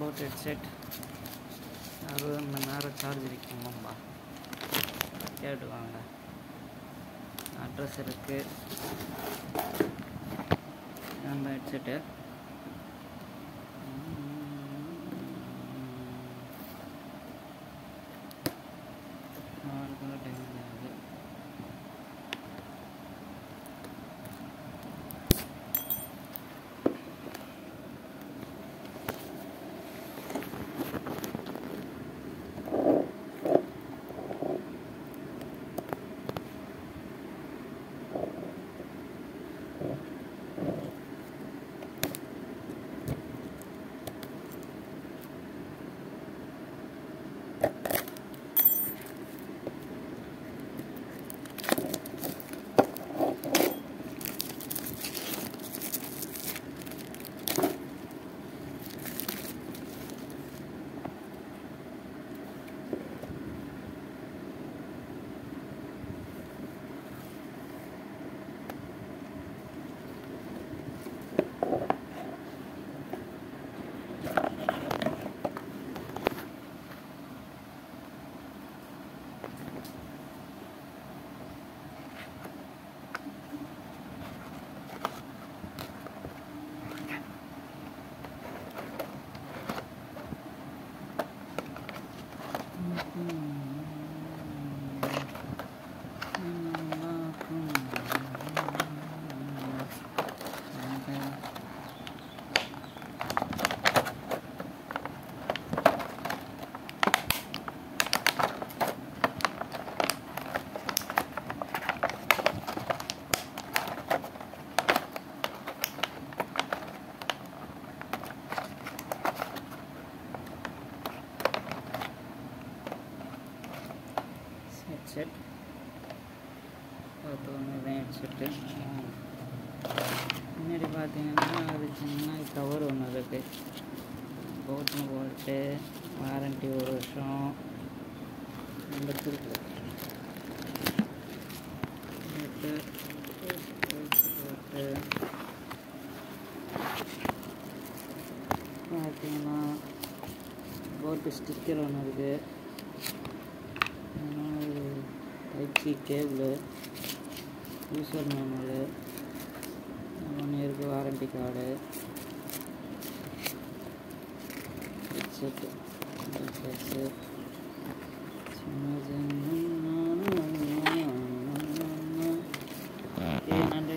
boat headset அறுபது மணி நேரம் charge இருக்குமாம்பா கேட்டு வாங்க அட்ரஸ் இருக்குது நம்ம ஹெட்செட்டு டைம் ஆகுது ஹெட்செட் பார்த்தோன்னே தான் ஹெட்செட்டு முன்னாடி பார்த்தீங்கன்னா அது சின்ன கவர் ஒன்று இருக்குது போட்டுன்னு போட்டு வாரண்டி ஒரு வருஷம் இந்த இருக்கு போட்டு போட்டு பார்த்தீங்கன்னா போட்டு ஸ்டிக்கர் ஒன்று இருக்குது type C cable user manual one இயருக்கு வாரண்டி கார்டு ஹெட்செட்டு ஹெட்செட்டு ஏ நன்றி